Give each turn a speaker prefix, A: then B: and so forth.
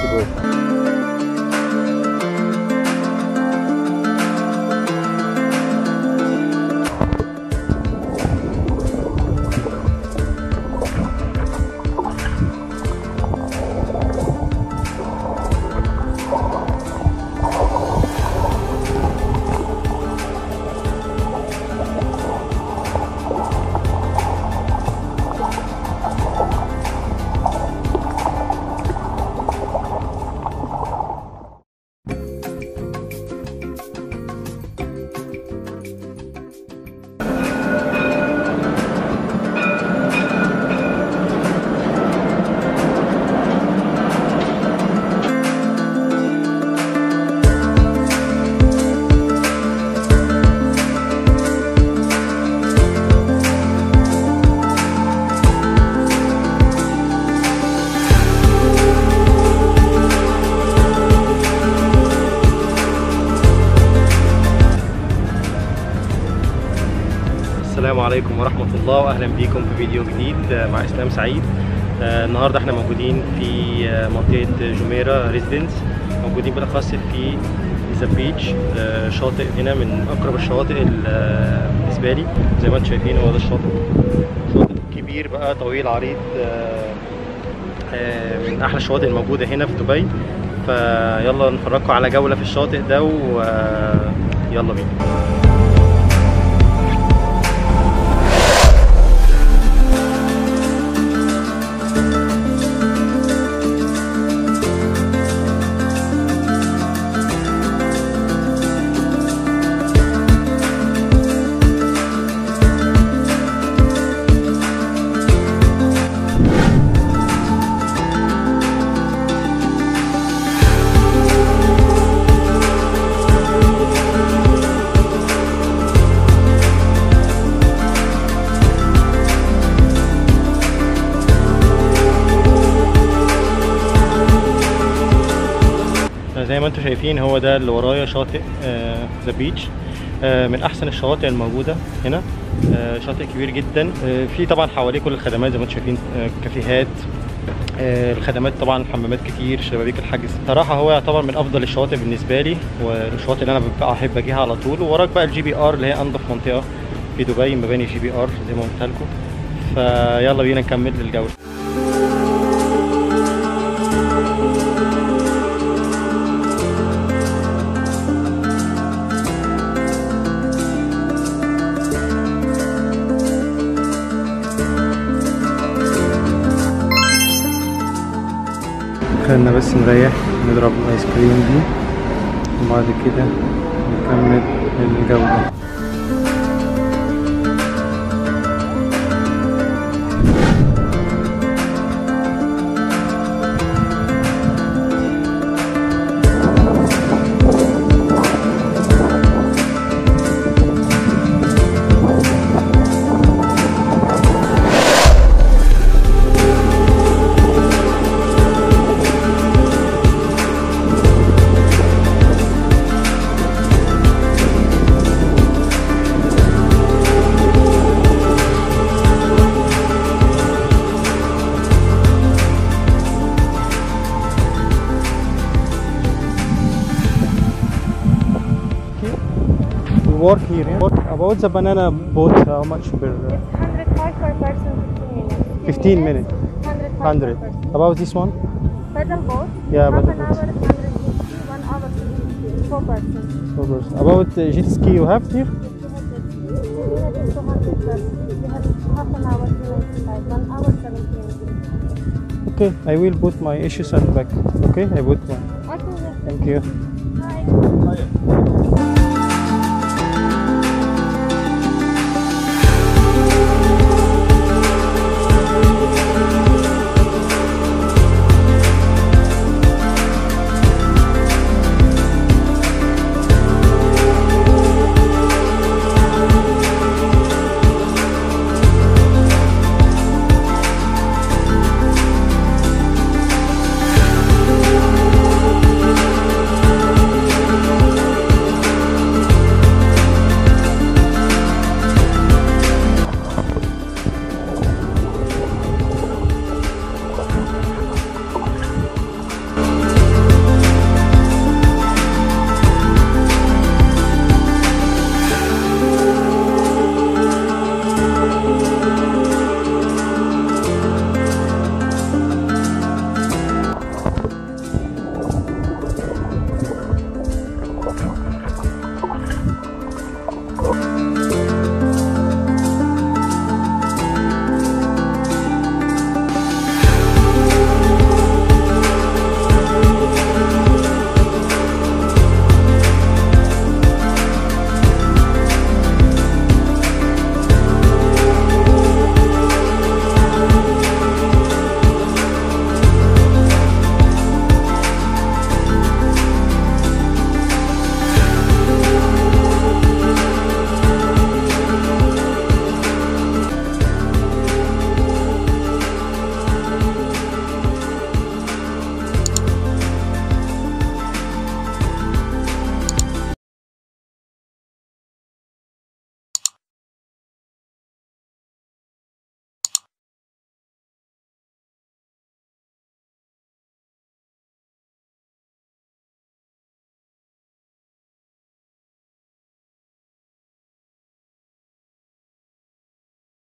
A: to go. السلام عليكم ورحمة الله وأهلا بيكم في فيديو جديد مع إسلام سعيد آه، النهاردة احنا موجودين في آه، منطقة جميرة ريزيدنس موجودين بالأخص في ذا بيتش شاطئ هنا من أقرب الشواطئ ال- آه، بالنسبة لي زي ما انتم شايفين هو ده الشاطئ شاطئ كبير بقى طويل عريض آه، آه، من أحلى الشواطئ الموجودة هنا في دبي فيلا نفرجكم على جولة في الشاطئ ده ويلا بينا زي ما انتم شايفين هو ده اللي ورايا شاطئ ذا بيتش من احسن الشواطئ الموجوده هنا آه، شاطئ كبير جدا آه، في طبعا حواليه كل الخدمات زي ما انتم شايفين آه، كافيهات آه، الخدمات طبعا حمامات كتير شبابيك الحجز صراحه هو يعتبر من افضل الشواطئ بالنسبه لي والشواطئ اللي انا ببقى احب اجيها على طول ووراك بقى الجي بي ار اللي هي انضف منطقه في دبي مباني جي بي ار زي ما قلت لكم فيلا بينا نكمل الجوله خلينا بس نريح نضرب الايس كريم دي وبعد كده نكمل الجولة We work here. Yeah? About the banana boat, how much per?
B: 105 per person,
A: 15
B: 15 minutes.
A: minutes.
B: 105
A: 100.
B: per person.
A: About this one?
B: Pedal boat,
A: Yeah,
B: half
A: pedal
B: an
A: boat.
B: hour, 150, one hour, 250, four person.
A: Four person. About uh, jet ski you have here?
B: We have 200 person. We have half an hour, 295, one hour, 70 minutes.
A: Okay, I will put my issues and back. Okay, I put one.
B: Okay, yes.
A: Thank you.